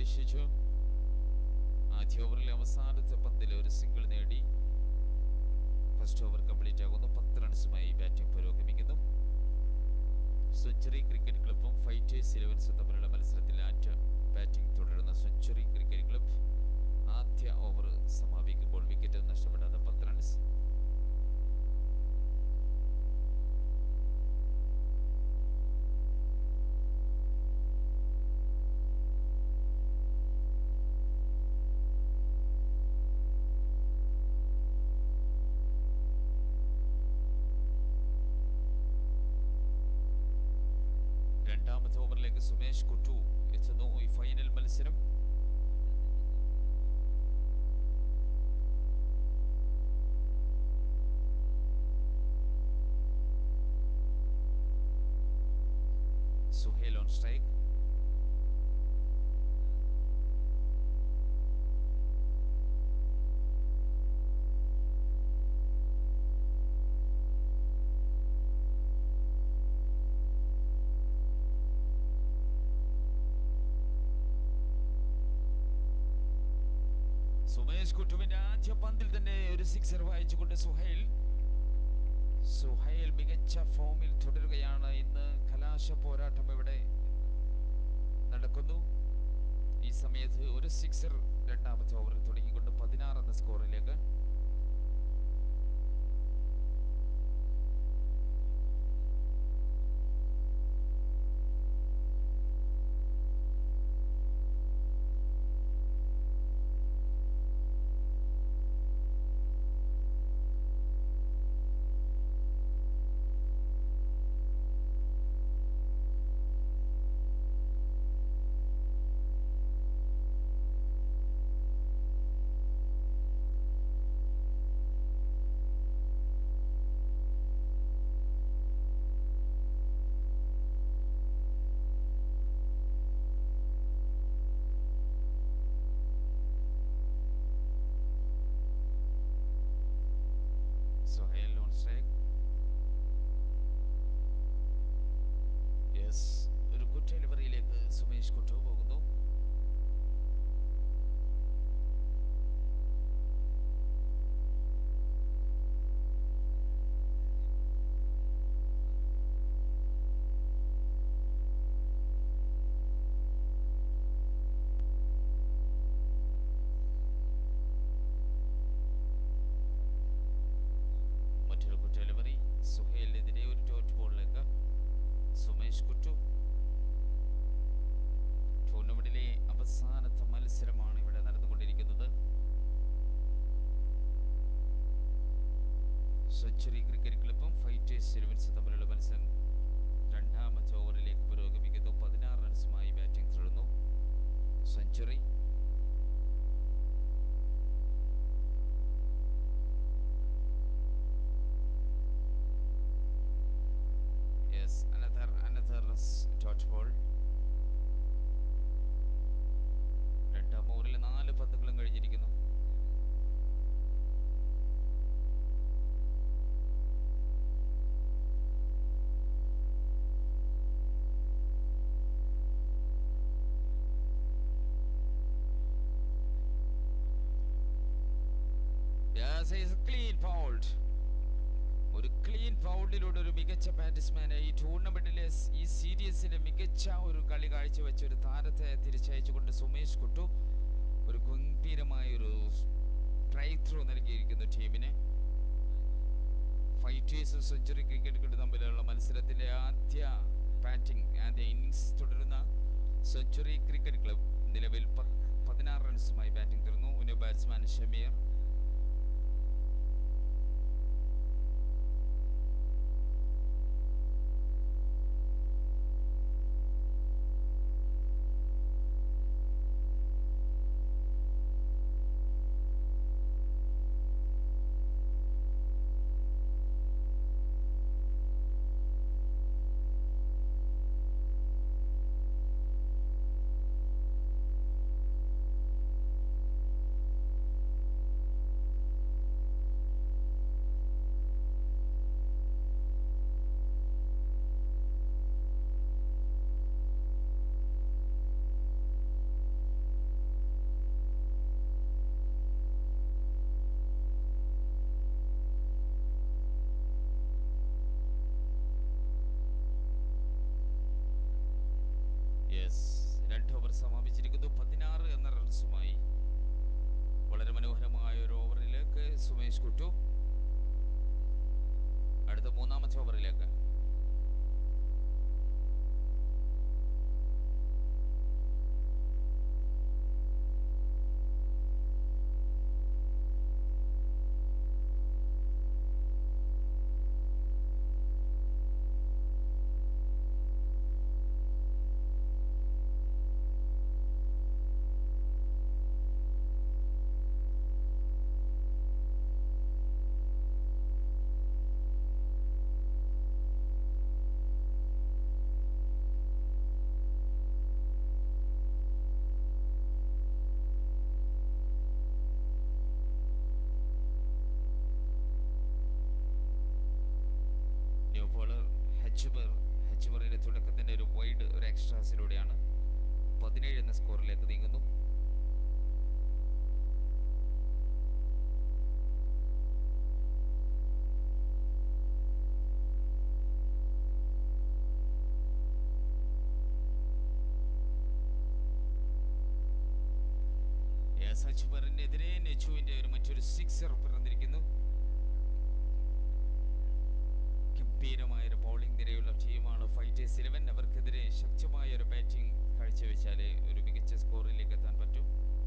പരീക്ഷിച്ചു ആദ്യ ഓവറിലെ അവസാനത്തെ പന്തിൽ ഒരു സിംഗിൾ നേടി ഫസ്റ്റ് ഓവർ കംപ്ലീറ്റ് ആകുന്നു പത്ത് റൺസുമായി ബാറ്റിംഗ് പുരോഗമിക്കുന്നു സെഞ്ചുറി ക്രിക്കറ്റ് ക്ലബും ഫൈറ്റേഴ്സ് ഇലവൻസും തമ്മിലുള്ള മത്സരത്തിൽ ആറ്റ ബാറ്റിംഗ് തുടരുന്ന സെഞ്ചുറി ക്രിക്കറ്റ് ക്ലബ് ആദ്യ ഓവർ സമാപിക്കുമ്പോൾ വിക്കറ്റ് നഷ്ടപ്പെടാതെ പത്ത് റൺസ് രണ്ടാമത്തെ ഓവറിലേക്ക് സുമേഷ് കുട്ടു എത്തുന്നു ഈ ഫൈനൽ മത്സരം സുഹേൽ ഓൺ സ്ട്രൈക്ക് സുമേഷ് കുട്ടുവിന്റെ ആദ്യ പന്തിൽ തന്നെ ഒരു സിക്സർ വായിച്ചുകൊണ്ട് സുഹൈൽ സുഹൈൽ മികച്ച ഫോമിൽ തുടരുകയാണ് ഇന്ന് കലാശ പോരാട്ടം ഇവിടെ നടക്കുന്നു ഈ സമയത്ത് ഒരു സിക്സർ രണ്ടാമത്തെ ഓവറിൽ തുടങ്ങിക്കൊണ്ട് പതിനാറ് എന്ന സ്കോറിലേക്ക് സുഹൈൽ ഓൺ സ്ട്രൈക്ക് യെസ് ഒരു ഗുഡ് ഡെലിവറിയിലേക്ക് സുമേഷ് കുട്ടു പോകുന്നു മറ്റൊരു ഗുഡ് ഡെലിവറി സുഹേലിനെതിരെ ഒരു ഡോട്ട് ബോളിലേക്ക് സുമേഷ് കുട്ടു ടൂർണമെന്റിലെ അവസാനത്തെ മത്സരമാണ് ഇവിടെ നടന്നുകൊണ്ടിരിക്കുന്നത് സെഞ്ചുറി ക്രിക്കറ്റ് ക്ലബും ഫൈറ്റേഴ്സ് ഇലവൻസും തമ്മിലുള്ള മത്സരം രണ്ടാമത്തെ ഓവറിലേക്ക് പുരോഗമിക്കുന്നു പതിനാറ് റൺസുമായി ബാറ്റിംഗ് തുടരുന്നു century Yes, another another s- dot ball. രണ്ടാം ഓവറിൽ നാല് പന്തുകളും കഴിഞ്ഞിരിക്കുന്നു Yes, it's a clean fouled. ഒരു ക്ലീൻ ഫൗളിലൂടെ ഒരു മികച്ച ബാറ്റ്സ്മാനെ ഈ ടൂർണമെന്റിലെ സ് ഈ സീരീസിലെ മികച്ച ഒരു കളി കാഴ്ചവെച്ച ഒരു താരത്തെ തിരിച്ചയച്ചുകൊണ്ട് സുമേഷ് കുട്ടു ഒരു ഗംഭീരമായ ഒരു സ്ട്രൈക്ക് ത്രൂ നൽകിയിരിക്കുന്നു ടീമിന് ഫൈറ്റേഴ്സും സെഞ്ചുറി ക്രിക്കറ്റുകളും തമ്മിലുള്ള മത്സരത്തിലെ ആദ്യ ബാറ്റിംഗ് ആദ്യ ഇന്നിങ്സ് തുടരുന്ന സെഞ്ചുറി ക്രിക്കറ്റ് ക്ലബ് നിലവിൽ പ- പതിനാറ് റൺസുമായി ബാറ്റിംഗ് തുടർന്നു ഒരു ബാറ്റ്സ്മാൻ ഷമീർ എട്ട് ഓവർ സമാപിച്ചിരിക്കുന്നു പതിനാറ് എന്ന റൺസുമായി വളരെ മനോഹരമായ ഒരു ഓവറിലേക്ക് സുമേഷ് കുറ്റു അടുത്ത മൂന്നാമത്തെ ഓവറിലേക്ക് ന്യൂ ബോളർ ഹച്ചുബർ ഹച്ചുബറിന്റെ തുടക്കത്തിന്റെ ഒരു വൈഡ് ഒരു എക്സ്ട്രാസിലൂടെയാണ് പതിനേഴ് എന്ന സ്കോറിലേക്ക് നീങ്ങുന്നു യെസ്, ഹച്ചുബറിനെതിരെ നെച്ചുവിന്റെ ഒരു മറ്റൊരു സിക്സർ പിറന്നിരിക്കുന്നു ഗംഭീരമായ ഒരു ബൗളിംഗ് നിരയുള്ള ടീമാണ് ഫൈറ്റേഴ്സ് ഇലവൻ അവർക്കെതിരെ ശക്തമായ ഒരു ബാറ്റിംഗ് കാഴ്ചവെച്ചാലേ ഒരു മികച്ച സ്കോറിലേക്ക് എത്താൻ പറ്റും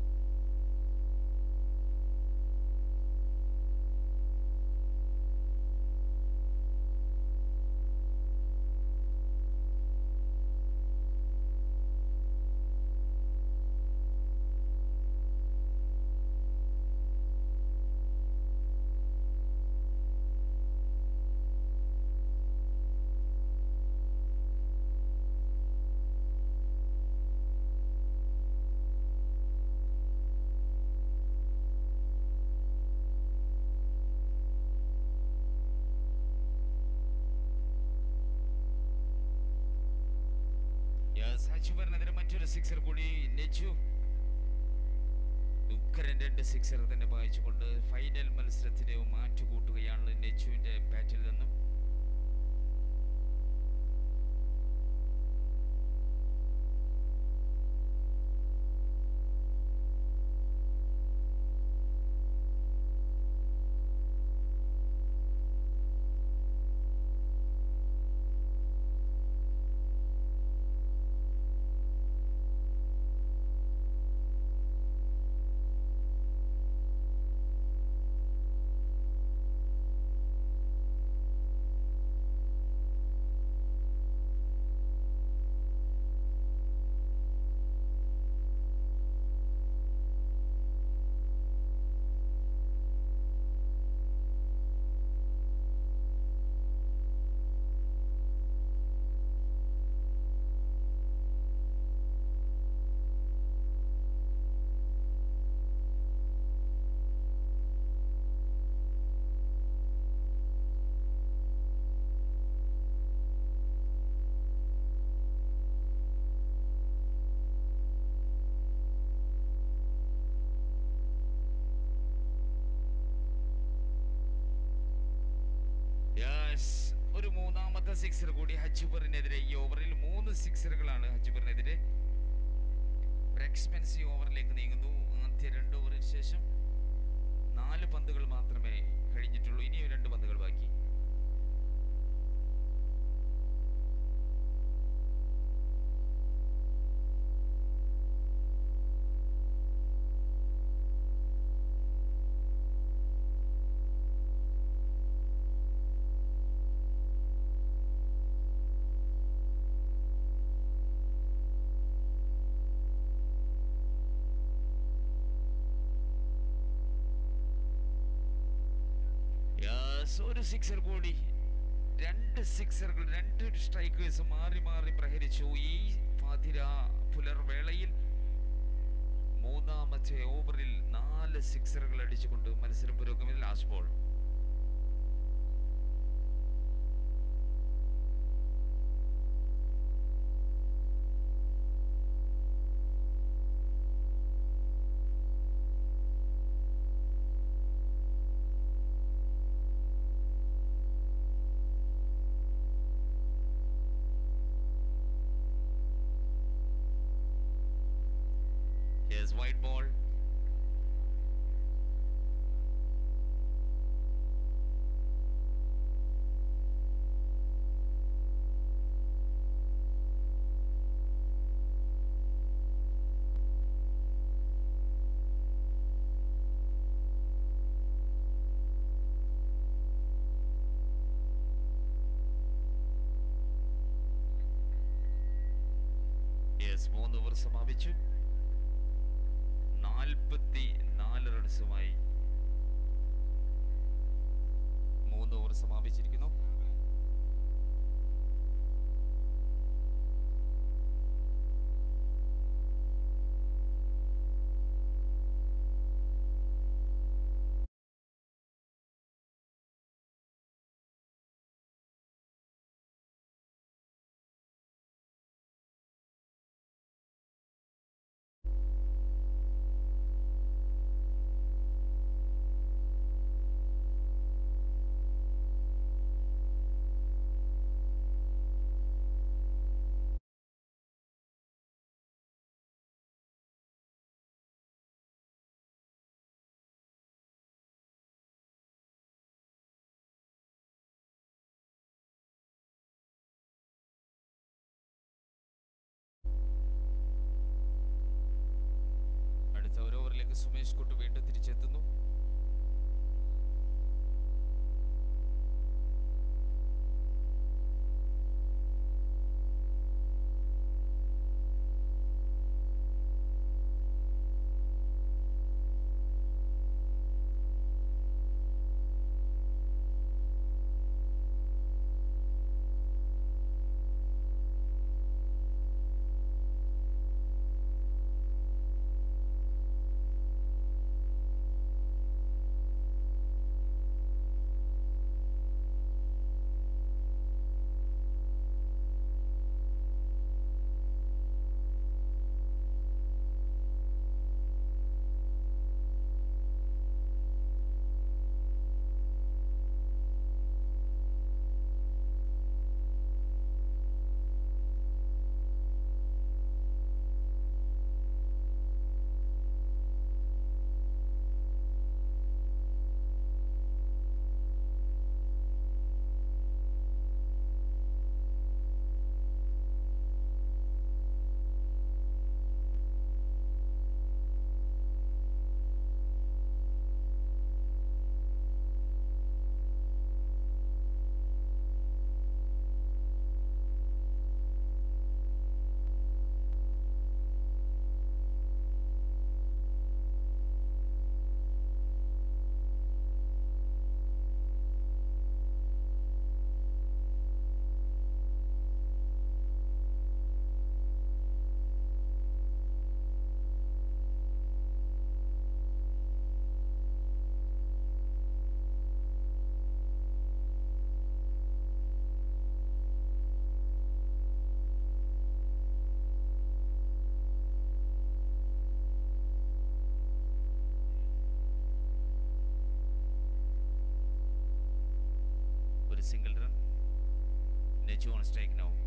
യെസ്, ഹച്ചുബറിനെതിരെ മറ്റൊരു സിക്സർ കൂടി നെച്ചു ഉക്കരൻ രണ്ട് സിക്സർ തന്നെ പായിച്ചുകൊണ്ട് ഫൈനൽ മത്സരത്തിന് മാറ്റുകൂട്ടുകയാണ് നെച്ചുവിന്റെ ബാറ്റിൽ നിന്നും യെസ് ഒരു മൂന്നാമത്തെ സിക്സർ കൂടി ഹജുബറിനെതിരെ ഈ ഓവറിൽ മൂന്ന് സിക്സറുകളാണ് ഹജുബറിനെതിരെ ഒരു എക്സ്പെൻസീവ് ഓവറിലേക്ക് നീങ്ങുന്നു ആദ്യ രണ്ട് ഓവറിന് ശേഷം നാല് പന്തുകൾ മാത്രമേ കഴിഞ്ഞിട്ടുള്ളൂ ഇനിയും രണ്ട് പന്തുകൾ ബാക്കി യെസ് ഒരു സിക്സർ കൂടി രണ്ട് സിക്സറുകൾ രണ്ട് സ്ട്രൈക്കേഴ്സ് മാറി മാറി പ്രഹരിച്ചു ഈ പാതിര പുലർവേളയിൽ മൂന്നാമത്തെ ഓവറിൽ നാല് സിക്സറുകൾ അടിച്ചുകൊണ്ട് മത്സരം പുരോഗമന last ball Yes, white ball. Yes മൂന്ന് ഓവർ സമാപിച്ചു നാൽപ്പത്തി നാല് റൺസുമായി മൂന്ന് ഓവർ സമാപിച്ചിരിക്കുന്നു അടുത്ത ഒരു ഓവറിലേക്ക് സുമേഷ് കുട്ട് വീണ്ടും തിരിച്ചെത്തുന്നു ഒരു single run Neju on strike now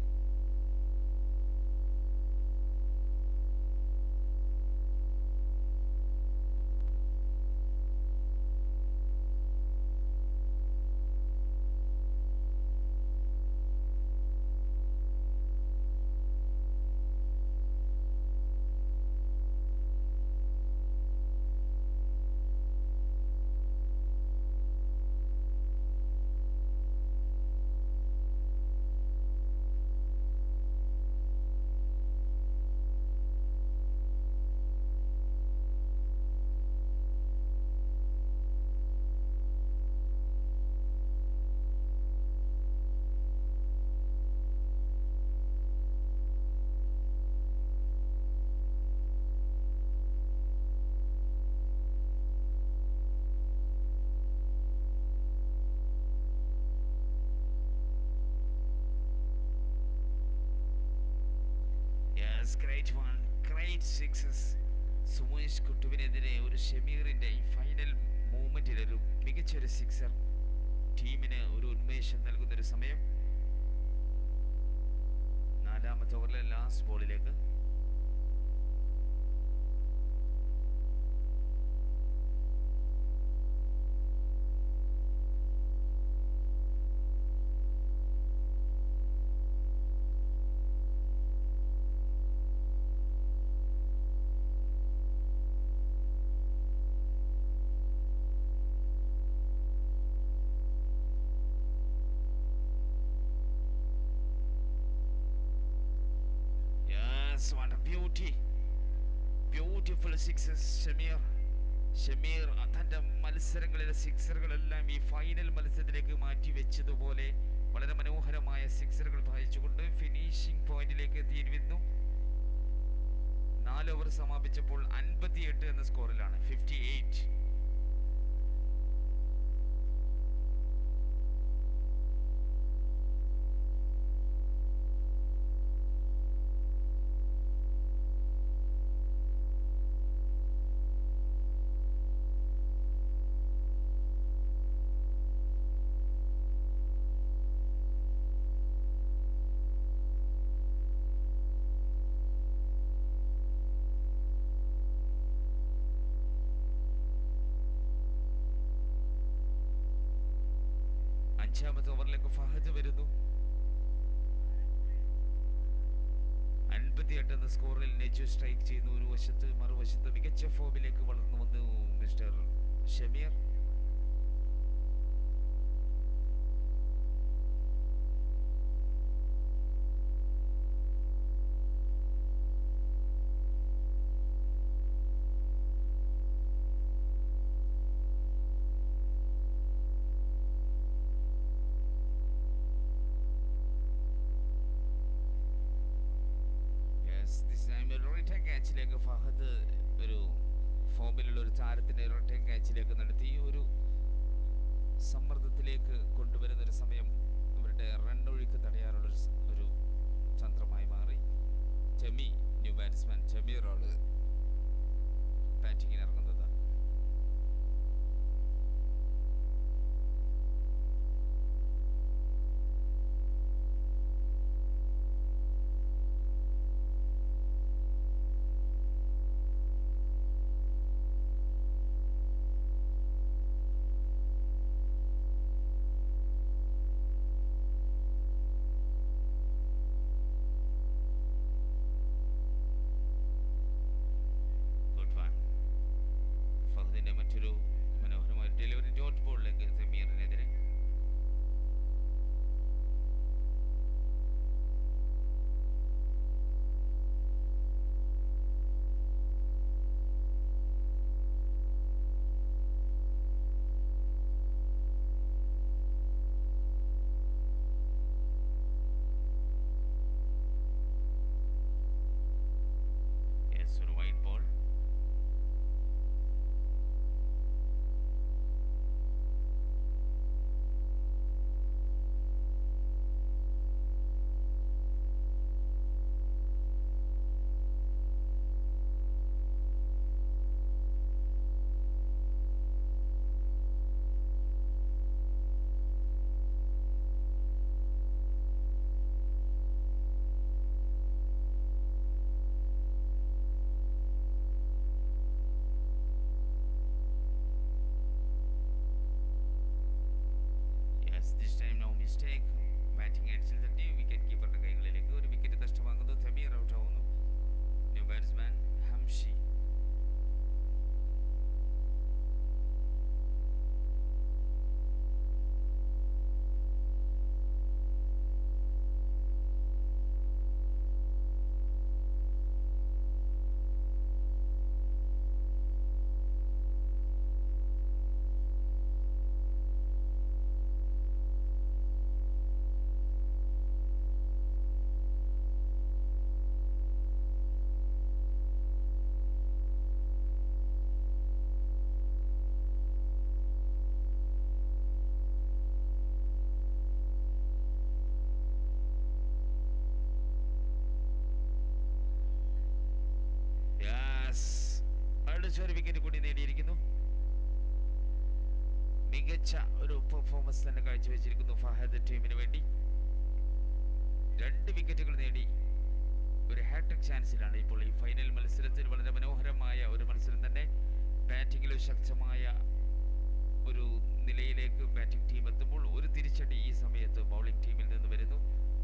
yes great one great sixes Sumesh കുട്ടുവിനെതിരെ ഒരു ഷമീറിന്റെ ഈ ഫൈനൽ മൂമെന്റിൽ ഒരു മികച്ചൊരു സിക്സർ ടീമിന് ഒരു ഉന്മേഷം നൽകുന്ന ഒരു സമയം നാലാമത്തെ ഓവറിലെ ലാസ്റ്റ് ബോളിലേക്ക് beauty beautiful sixes Shameer Shameer തൻ്റെ മത്സരങ്ങളിലെ സിക്സറുകളെല്ലാം ഈ ഫൈനൽ മത്സരത്തിലേക്ക് മാറ്റി വെച്ചതുപോലെ വളരെ മനോഹരമായ സിക്സറുകൾ പായിച്ചുകൊണ്ട് ഫിനിഷിംഗ് പോയിന്റിലേക്ക് എത്തിയിരുന്നു നാല് ഓവർ സമാപിച്ചപ്പോൾ അൻപത്തിയെട്ട് എന്ന സ്കോറിലാണ് ഫിഫ്റ്റി എയ്റ്റ് അഞ്ചാമത്തെ ഓവറിലേക്ക് ഫഹദ് വരുന്നു അൻപത്തിയെട്ട് എന്ന സ്കോറിൽ നെജു സ്ട്രൈക്ക് ചെയ്യുന്നു ഒരു വശത്ത് മറുവശത്ത് മികച്ച ഫോമിലേക്ക് വളർന്നു വന്നു mister Shameer Yes, this time ഒരു റിട്ടേൺ ക്യാച്ചിലേക്ക് ഫഹദ് ഒരു ഫോമിലുള്ള ഒരു താരത്തിന്റെ റിട്ടേൺ ക്യാച്ചിലേക്ക് നടത്തി ഒരു സമ്മർദ്ദത്തിലേക്ക് കൊണ്ടുവരുന്ന ഒരു സമയം അവരുടെ റൺ ഒഴുക്ക് തടയാനുള്ള ഒരു സ- ഒരു തന്ത്രമായി മാറി ചെമി ന്യൂ ബാറ്റ്സ്മാൻ ചെമീറാണ് ബാറ്റിങ്ങിന് ഇറങ്ങുന്നത് ഗുഡ് വൺ ഫഹദിന്റെ മറ്റൊരു മനോഹരമായ ഡെലിവറി ഡോട്ട് ബോളിലേക്ക് സമീറിനെതിരെ യെസ് ഒരു white ball yes this time no mistake batting എഡ്ജിൽ തട്ടി വിക്കറ്റ് കീപ്പറുടെ കൈകളിലേക്ക് ഒരു വിക്കറ്റ് നഷ്ടമാകുന്നു തമീർ ഔട്ട് ആവുന്നു ന്യൂ ബാറ്റ്സ്മാൻ ഹംഷി യെസ് അടുത്തൊരു വിക്കറ്റ് കൂടി നേടിയിരിക്കുന്നു മികച്ച ഒരു പെർഫോമൻസ് തന്നെ കാഴ്ചവെച്ചിരിക്കുന്നു ഫഹദ് ടീമിന് വേണ്ടി രണ്ട് വിക്കറ്റുകൾ നേടി ഒരു ഹാട്രിക് ചാൻസിലാണ് ഇപ്പോൾ ഈ ഫൈനൽ മത്സരത്തിൽ വളരെ മനോഹരമായ ഒരു മത്സരം തന്നെ ബാറ്റിംഗിൽ ശക്തമായ ഒരു നിലയിലേക്ക് ബാറ്റിംഗ് ടീം എത്തുമ്പോൾ ഒരു തിരിച്ചടി ഈ സമയത്ത് ബൗളിംഗ് ടീമിൽ നിന്ന് വരുന്നു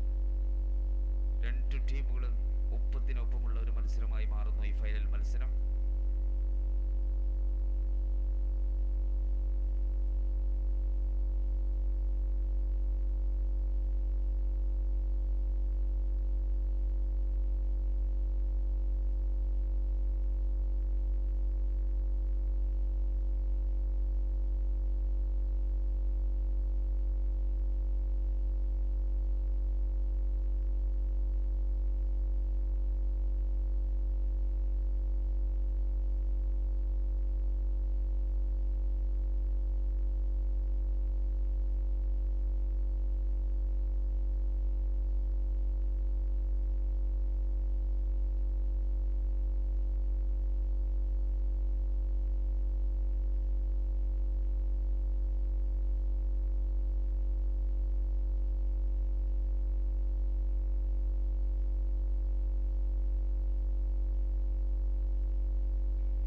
രണ്ട് ടീമുകളും ഒപ്പത്തിനൊപ്പമുള്ള ഒരു മത്സരമായി മാറുന്നു ഈ ഫൈനൽ മത്സരം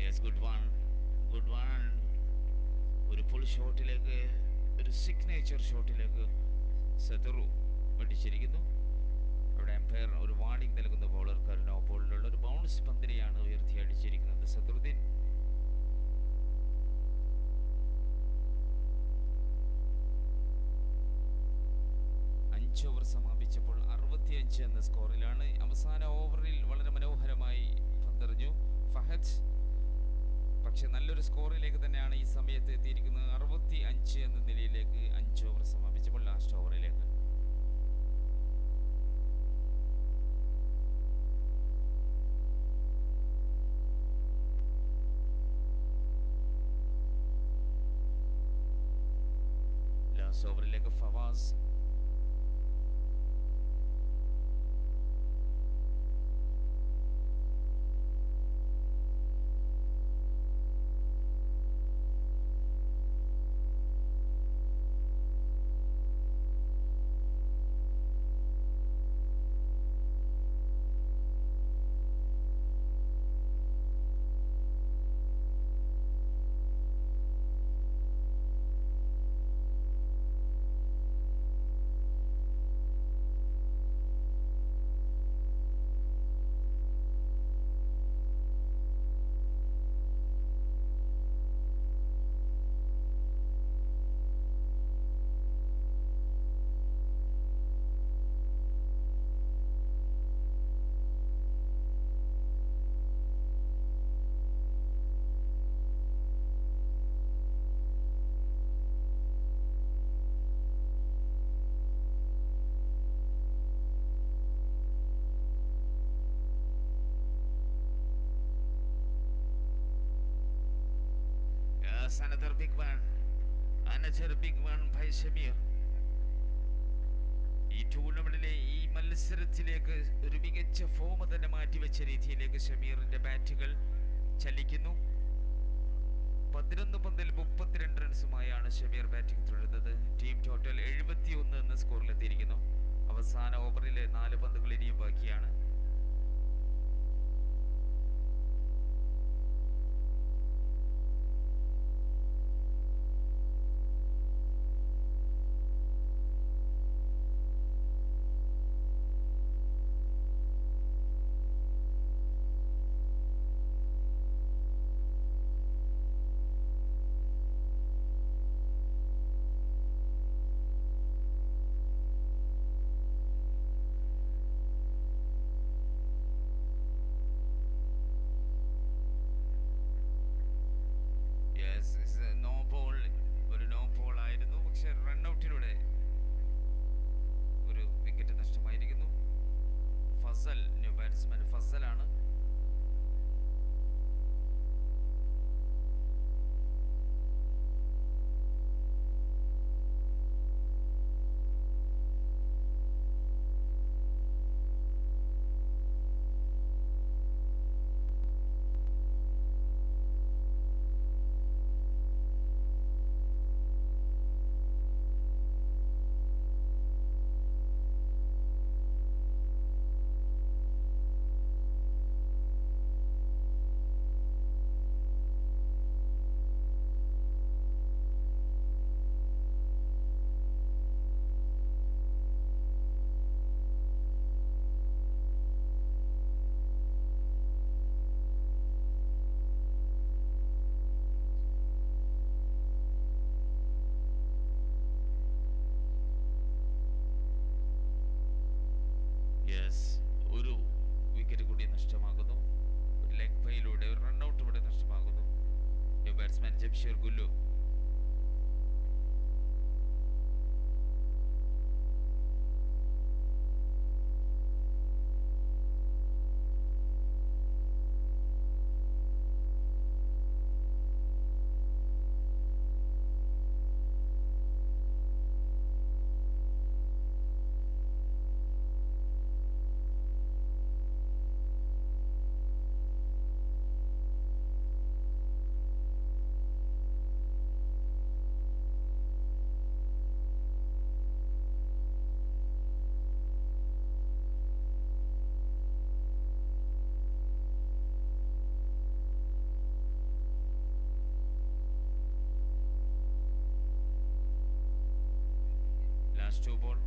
yes good one good one ഒരു പുൾ ഷോട്ടിലേക്ക് ഒരു സിഗ്നേച്ചർ ഷോട്ടിലേക്ക് സദറു അടിച്ചിരിക്കുന്നു അവിടെ എംപയർ ഒരു വാർണിംഗ് നൽകുന്ന ബൗളർക്ക് നോ ബോളിലുള്ള ഒരു ബൗൺസ് പന്തിനെയാണ് ഉയർത്തി അടിച്ചിരിക്കുന്നത് സദറുദ്ദീൻ അഞ്ച് ഓവർ സമാപിച്ചപ്പോൾ അറുപത്തിയഞ്ച് എന്ന സ്കോറിലാണ് അവസാന ഓവറിൽ വളരെ മനോഹരമായി പന്തെറിഞ്ഞു ഫഹദ് പക്ഷെ നല്ലൊരു സ്കോറിലേക്ക് തന്നെയാണ് ഈ സമയത്ത് എത്തിയിരിക്കുന്നത് അറുപത്തി അഞ്ച് എന്ന നിലയിലേക്ക് അഞ്ച് ഓവർ സമാപിച്ചപ്പോൾ ലാസ്റ്റ് ഓവറിലേക്ക് ലാസ്റ്റ് ഓവറിലേക്ക് Fawaz Yes, another big one. Another big one by Shamir. ഈ ടൂർണമെന്റിലെ ഈ മത്സരത്തിലേക്ക് ഒരു മികച്ച ഫോം തന്നെ മാറ്റിവെച്ച രീതിയിലേക്ക് ഷമീറിന്റെ ബാറ്റുകൾ ചലിക്കുന്നു പതിനൊന്ന് പന്തിൽ മുപ്പത്തിരണ്ട് റൺസുമായാണ് ഷമീർ ബാറ്റിംഗ് തുടരുന്നത് ടീം ടോട്ടൽ എഴുപത്തി ഒന്ന് എന്ന സ്കോറിലെത്തിയിരിക്കുന്നു അവസാന ഓവറിലെ നാല് പന്തുകൾ ഇനിയും ബാക്കിയാണ് യെസ് നോ ബോൾ ഒരു നോ ബോൾ ആയിരുന്നു പക്ഷെ റൺ ഔട്ടിലൂടെ ഒരു വിക്കറ്റ് നഷ്ടമായിരിക്കുന്നു ഫസൽ ന്യൂ ബാറ്റ്സ്മാൻ ഫസലാണ് യെസ് ഒരു വിക്കറ്റ് കൂടി നഷ്ടമാകുന്നു ഒരു ലെഗ് ബൈയിലൂടെ ഒരു റൺ ഔട്ട് ഇവിടെ നഷ്ടമാകുന്നു new batsman Jamsheer Gullu last two ball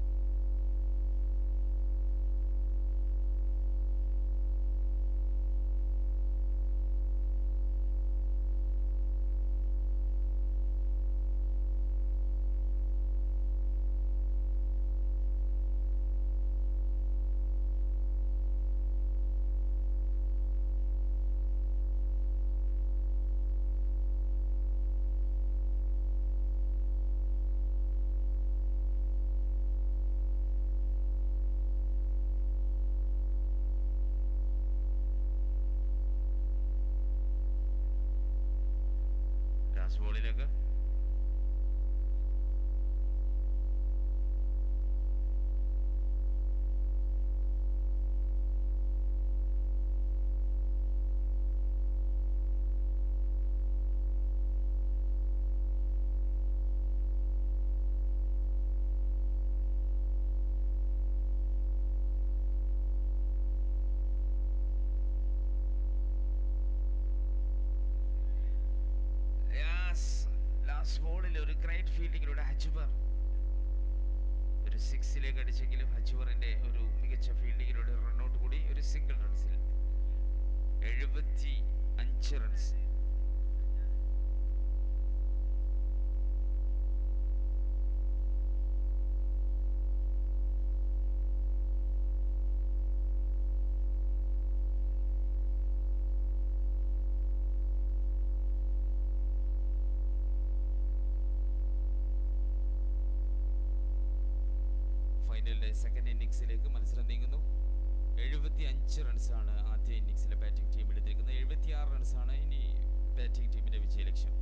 last ബോളിലേക്ക് ലാസ്റ്റ് ബോളിൽ ഒരു ഗ്രേറ്റ് ഫീൽഡിങ്ങിലൂടെ ഹജുബർ ഒരു സിക്സിലേക്ക് അടിച്ചെങ്കിലും ഹജുബറിന്റെ ഒരു മികച്ച ഫീൽഡിങ്ങിലൂടെ റൺഔട്ട് കൂടി ഒരു സിംഗിൾ റൺസിൽ എഴുപത്തി അഞ്ച് റൺസ് ഫൈനലിലെ സെക്കൻഡ് ഇന്നിങ്സിലേക്ക് മത്സരം നീങ്ങുന്നു എഴുപത്തി അഞ്ച് റൺസാണ് ആദ്യ ഇന്നിങ്സിലെ ബാറ്റിംഗ് ടീം എടുത്തിരിക്കുന്നത് എഴുപത്തി ആറ് റൺസാണ് ഇനി ബാറ്റിംഗ് ടീമിന്റെ വിജയലക്ഷ്യം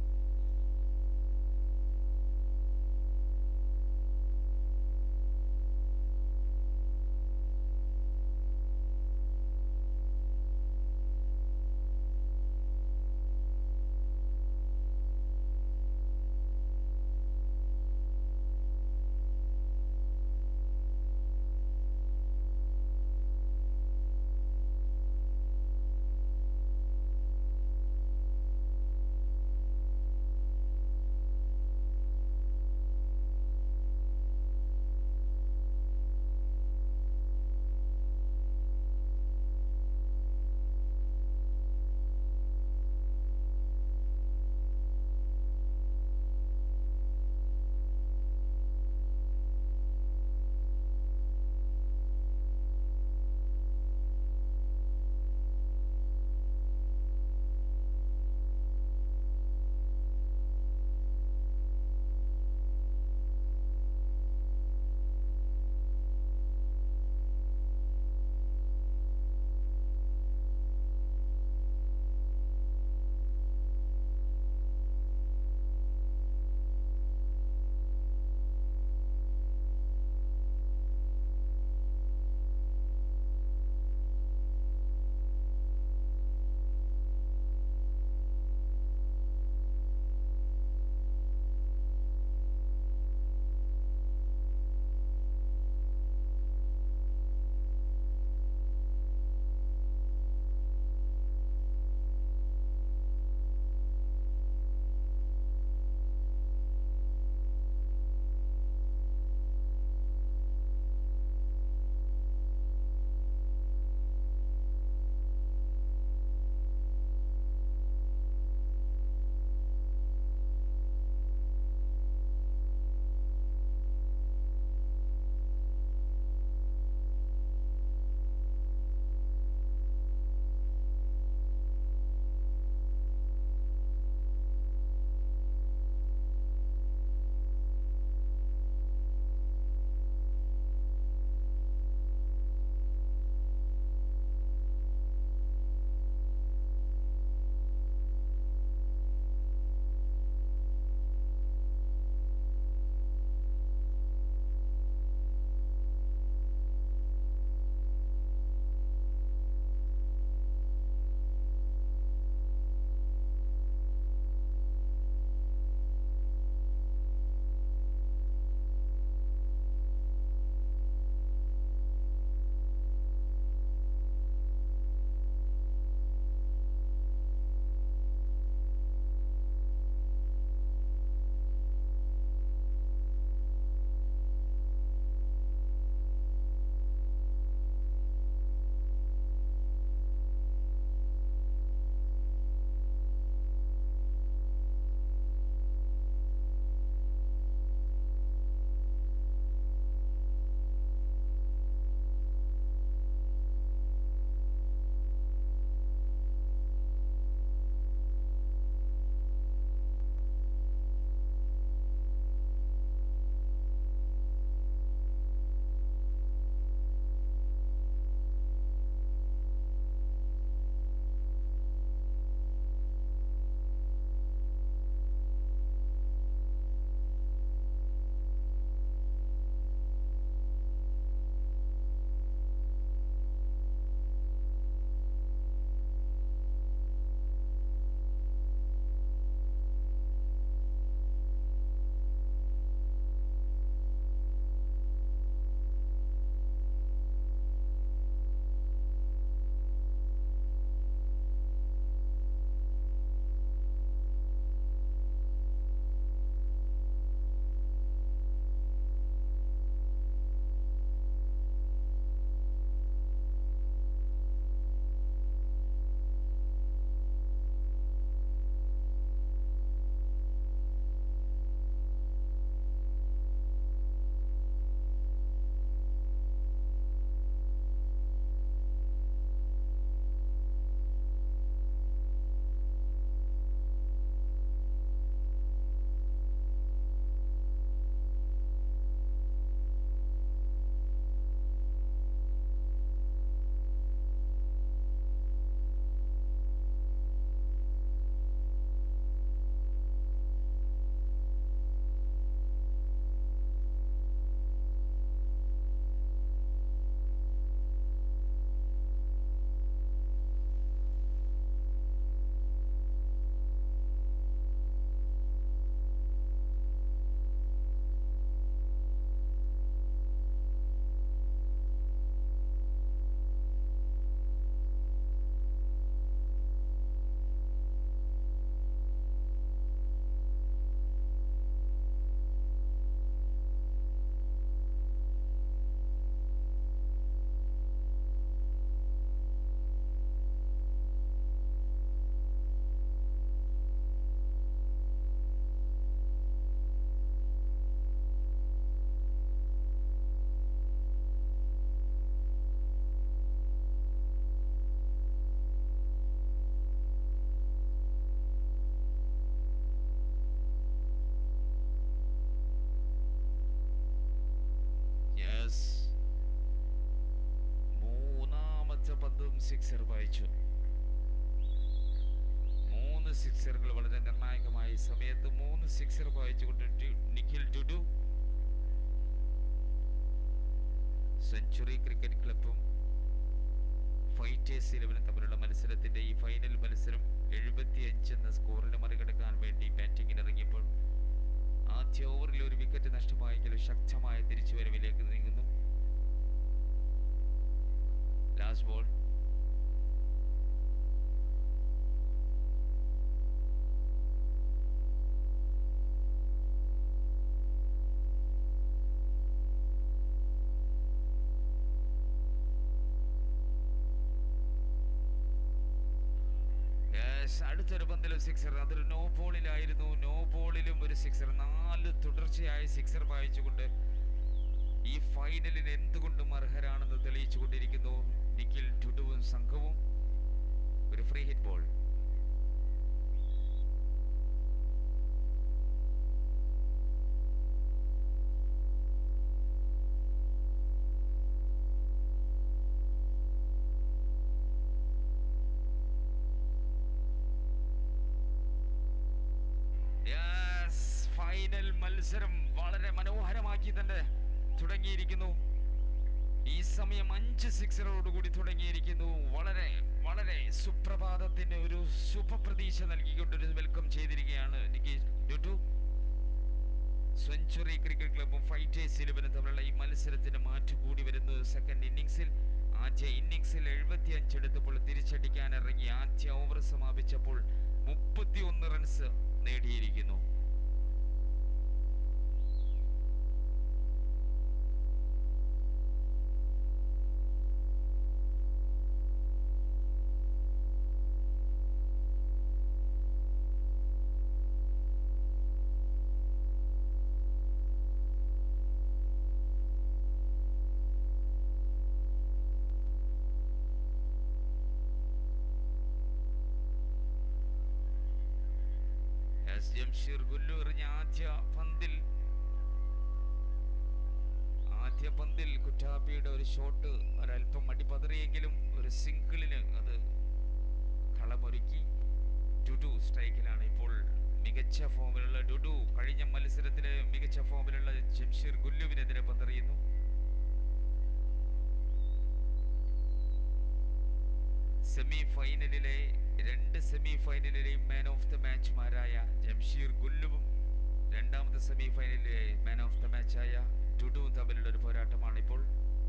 സിക്സർ വായിച്ചു മൂന്ന് സിക്സറുകൾ വളരെ നിർണായകമായ ഈ സമയത്ത് മൂന്ന് സിക്സർ വായിച്ചുകൊണ്ട് ടി- നിഖിൽ ടുഡു സെഞ്ചുറി ക്രിക്കറ്റ് ക്ലബും ഫൈറ്റേഴ്സ് ഇലവനും തമ്മിലുള്ള മത്സരത്തിന്റെ ഈ ഫൈനൽ മത്സരം എഴുപത്തിയഞ്ച് എന്ന സ്കോറിനെ മറികടക്കാൻ വേണ്ടി ബാറ്റിംഗിന് ഇറങ്ങിയപ്പോൾ ആദ്യ ഓവറിൽ ഒരു വിക്കറ്റ് നഷ്ടമായെങ്കിലും ശക്തമായ തിരിച്ചുവരവിലേക്ക് നീങ്ങുന്നു ലാസ്റ്റ് ബോൾ Yes, അടുത്തൊരു പന്തിലും സിക്സർ അതൊരു നോ ബോളിലായിരുന്നു നോ ബോളിലും ഒരു സിക്സർ നാല് തുടർച്ചയായ സിക്സർ വായിച്ചുകൊണ്ട് ഈ ഫൈനലിന് എന്തുകൊണ്ടും അർഹരാണെന്ന് തെളിയിച്ചുകൊണ്ടിരിക്കുന്നു നിഖിൽ ടുഡുവും സംഘവും ഒരു free hit ball yes final മത്സരം വളരെ മനോഹരമാക്കി തന്നെ തുടങ്ങിയിരിക്കുന്നു ഈ സമയം അഞ്ച് സിക്സറോടുകൂടി തുടങ്ങിയിരിക്കുന്നു വളരെ വളരെ സുപ്രഭാതത്തിന് ഒരു ശുഭപ്രതീക്ഷ നൽകിക്കൊണ്ടൊരു വെൽക്കം ചെയ്തിരിക്കുകയാണ് എനിക്ക് ഡുഡു സെഞ്ചുറി ക്രിക്കറ്റ് ക്ലബും ഫൈറ്റേഴ്സ് ഇലവനും തമ്മിലുള്ള ഈ മത്സരത്തിന് മാറ്റു കൂടി വരുന്നു സെക്കൻഡ് ഇന്നിങ്സിൽ ആദ്യ ഇന്നിങ്സിൽ എഴുപത്തി അഞ്ച് എടുത്തപ്പോൾ തിരിച്ചടിക്കാൻ ഇറങ്ങി ആദ്യ ഓവർ സമാപിച്ചപ്പോൾ മുപ്പത്തി ഒന്ന് റൺസ് നേടിയിരിക്കുന്നു എസ് ജംഷീർ ഗുല്ലു എറിഞ്ഞ ആദ്യ പന്തിൽ ആദ്യ പന്തിൽ കുറ്റാപ്പിയുടെ ഒരു ഷോട്ട് ഒരല്പം അടിപതറിയെങ്കിലും ഒരു സിംഗിളിന് അത് കളമൊരുക്കി ഡുഡു സ്ട്രൈക്കിലാണ് ഇപ്പോൾ മികച്ച ഫോമിലുള്ള ഡുഡു കഴിഞ്ഞ മത്സരത്തിലെ മികച്ച ഫോമിലുള്ള ജംഷീർ ഗുല്ലുവിനെതിരെ പന്തെറിയുന്നു സെമി ഫൈനലിലെ രണ്ട് സെമി ഫൈനലിലെയും മാൻ ഓഫ് ദ മാച്ച്മാരായ ജംഷീർ ഗുല്ലുവും രണ്ടാമത്തെ സെമി ഫൈനലിലെ മാൻ ഓഫ് ദ മാച്ചായ ടുഡുവും തമ്മിലുള്ള ഒരു പോരാട്ടമാണ് ഇപ്പോൾ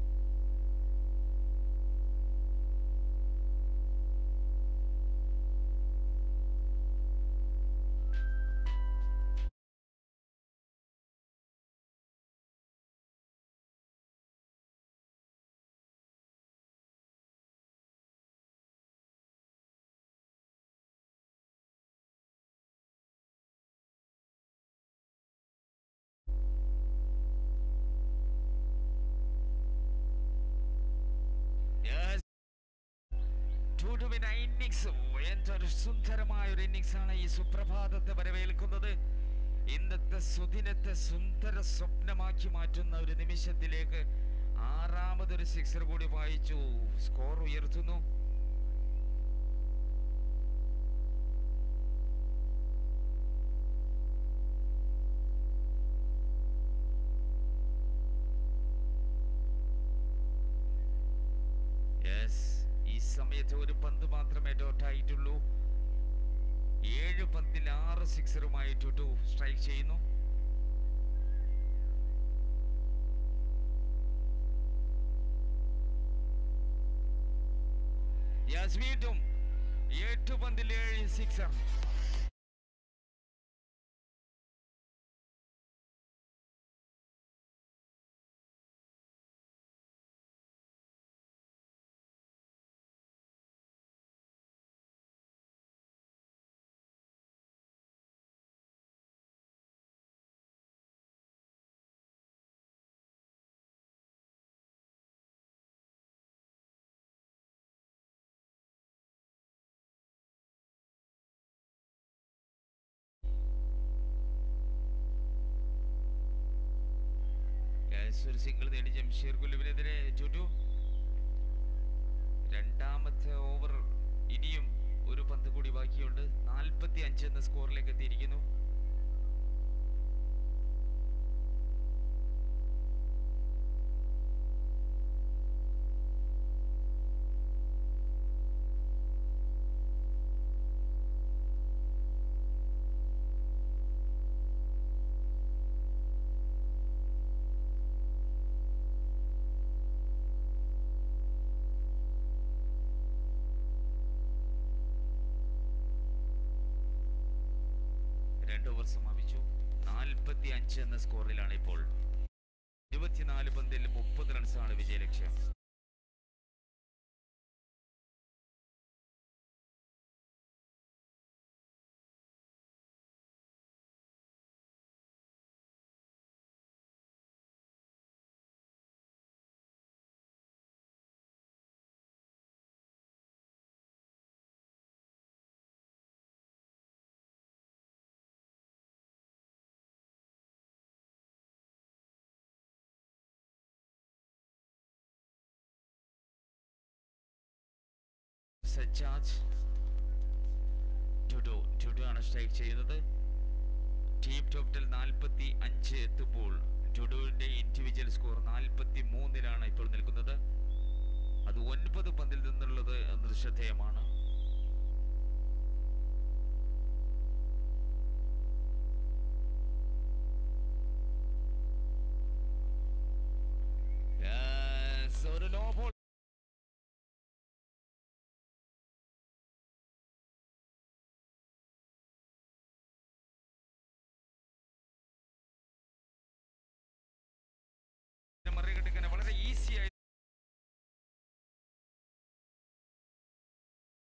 Yes. ടുഡുവിന് ഇന്നിങ്സ് എന്തൊരു സുന്ദരമായ ഒരു ഇന്നിങ്സ് ആണ് ഈ സുപ്രഭാതത്തെ വരവേൽക്കുന്നത് ഇന്നത്തെ സുദിനത്തെ സുന്ദര സ്വപ്നമാക്കി മാറ്റുന്ന ഒരു നിമിഷത്തിലേക്ക് ആറാമതൊരു സിക്സർ കൂടി വായിച്ചു സ്കോർ ഉയർത്തുന്നു യെസ് ഈ സമയത്ത് ഒരു പന്ത് മാത്രമേ ഡോട്ട് ആയിട്ടുള്ളൂ ഏഴ് പന്തിൽ ആറ് സിക്സറുമായി ടുട്ടു സ്ട്രൈക്ക് ചെയ്യുന്നു യെസ് വീണ്ടും എട്ട് പന്തിൽ ഏഴ് സിക്സർ യെസ് ഒരു സിംഗിൾ നേടി ജംഷീർ ഗുലുവിനെതിരെ ടുഡു രണ്ടാമത്തെ ഓവർ ഇനിയും ഒരു പന്ത് കൂടി ബാക്കിയുണ്ട് നാൽപ്പത്തി അഞ്ച് എന്ന സ്കോറിലേക്ക് എത്തിയിരിക്കുന്നു രണ്ട് ഓവർ സമാപിച്ചു നാൽപ്പത്തി അഞ്ച് എന്ന സ്കോറിലാണ് ഇപ്പോൾ ഇരുപത്തിനാല് പന്തിൽ മുപ്പത് റൺസാണ് വിജയലക്ഷ്യം സജ്ജാജ് ടുഡു ടുഡു ആണ് സ്ട്രൈക്ക് ചെയ്യുന്നത് ടീം ടോട്ടൽ നാൽപ്പത്തി അഞ്ച് എത്തുമ്പോൾ ടുഡുവിന്റെ ഇൻഡിവിജ്വൽ സ്കോർ നാൽപ്പത്തി മൂന്നിലാണ് ഇപ്പോൾ നിൽക്കുന്നത് അത് ഒൻപത് പന്തിൽ നിന്നുള്ളത് എന്നത് ശ്രദ്ധേയമാണ് Yes, ഒരു ലോ ബോൾ മറികടക്കാൻ വളരെ ഈസി ആയി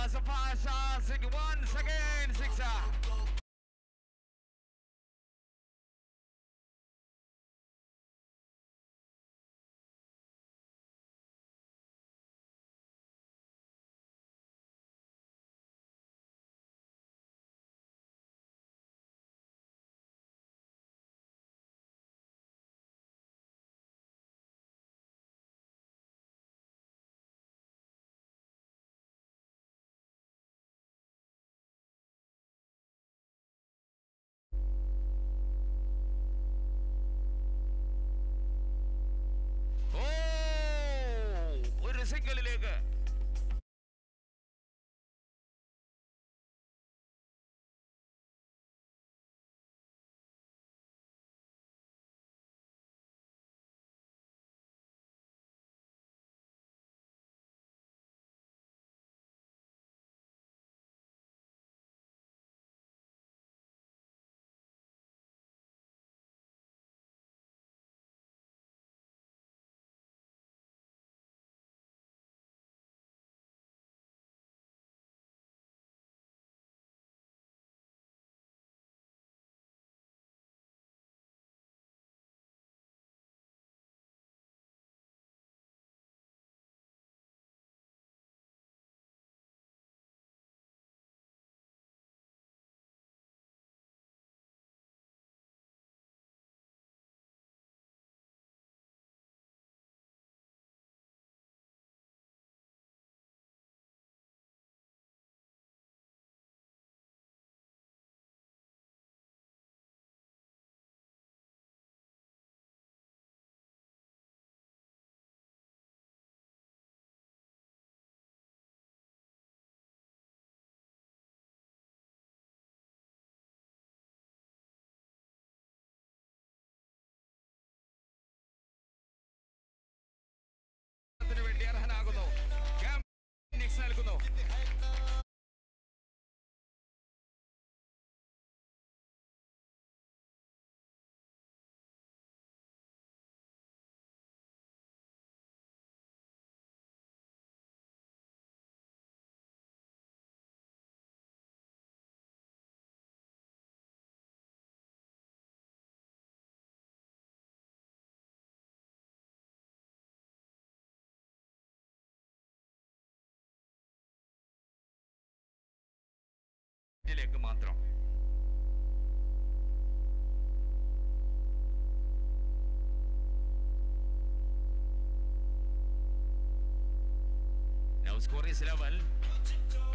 Sapasha, six, once again, sixer. ഓ ഒരു സിംഗിളിലേക്ക് ത്തിന് വേണ്ടി അർഹനാകുന്നു ക്യാമ്പ് ഫിനിക്സ് നൽകുന്നു ഇതിലേക്ക് മാത്രം Now score is level.